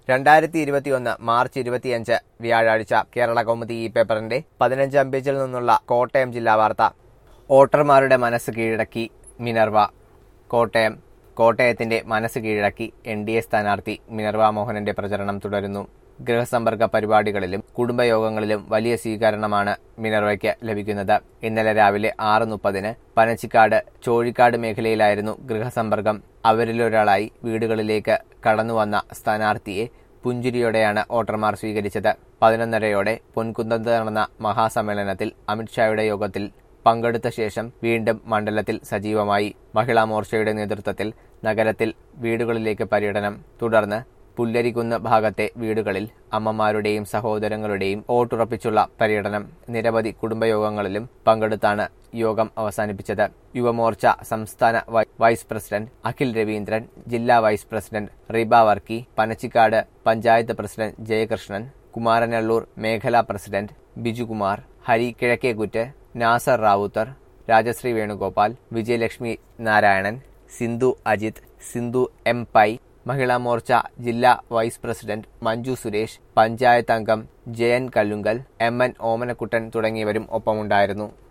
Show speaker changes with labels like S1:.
S1: രണ്ടായിരത്തി ഇരുപത്തിയൊന്ന് മാർച്ച് ഇരുപത്തിയഞ്ച് വ്യാഴാഴ്ച കേരള കൗമുദി ഈ പേപ്പറിന്റെ പതിനഞ്ചാം പേജിൽ നിന്നുള്ള കോട്ടയം ജില്ലാ വാർത്ത വോട്ടർമാരുടെ മനസ്സ് കീഴടക്കി മിനർവ കോട്ടയം കോട്ടയത്തിന്റെ മനസ്സ് കീഴടക്കി എൻ ഡി എ സ്ഥാനാർത്ഥി മിനർവ മോഹനന്റെ പ്രചരണം തുടരുന്നു ഗൃഹസമ്പർക്ക പരിപാടികളിലും കുടുംബയോഗങ്ങളിലും വലിയ സ്വീകരണമാണ് മിനർവയ്ക്ക് ലഭിക്കുന്നത് ഇന്നലെ രാവിലെ ആറ് മുപ്പതിന് പനച്ചിക്കാട് ചോഴിക്കാട് മേഖലയിലായിരുന്നു ഗൃഹസമ്പർക്കം അവരിലൊരാളായി വീടുകളിലേക്ക് കടന്നുവന്ന സ്ഥാനാർത്ഥിയെ പുഞ്ചിരിയോടെയാണ് വോട്ടർമാർ സ്വീകരിച്ചത് പതിനൊന്നരയോടെ പൊൻകുന്നത്ത് നടന്ന മഹാസമ്മേളനത്തിൽ അമിത്ഷായുടെ യോഗത്തിൽ പങ്കെടുത്ത ശേഷം വീണ്ടും മണ്ഡലത്തിൽ സജീവമായി മഹിളാ മോർച്ചയുടെ നേതൃത്വത്തിൽ നഗരത്തിൽ വീടുകളിലേക്ക് പര്യടനം തുടർന്ന് പുല്ലരിക്കുന്ന് ഭാഗത്തെ വീടുകളിൽ അമ്മമാരുടെയും സഹോദരങ്ങളുടെയും വോട്ടുറപ്പിച്ചുള്ള പര്യടനം നിരവധി കുടുംബയോഗങ്ങളിലും പങ്കെടുത്താണ് യോഗം അവസാനിപ്പിച്ചത് യുവമോർച്ച സംസ്ഥാന വൈ- വൈസ് പ്രസിഡന്റ് അഖിൽ രവീന്ദ്രൻ ജില്ലാ vice president Riba Varkey Panachikkad panchayat president Jayakrishnan Kumaranalloor മേഖലാ പ്രസിഡന്റ് ബിജുകുമാർ ഹരി കിഴക്കേക്കുറ്റ് നാസർ റാവുത്തർ രാജശ്രീ വേണുഗോപാൽ വിജയലക്ഷ്മി നാരായണൻ സിന്ധു അജിത് സിന്ധു എം പൈ മഹിളാ മോർച്ച ജില്ലാ വൈസ് പ്രസിഡന്റ് മഞ്ജു സുരേഷ് പഞ്ചായത്ത് അംഗം ജയൻ കല്ലുങ്കൽ എം എൻ ഓമനക്കുട്ടൻ തുടങ്ങിയവരും ഒപ്പമുണ്ടായിരുന്നു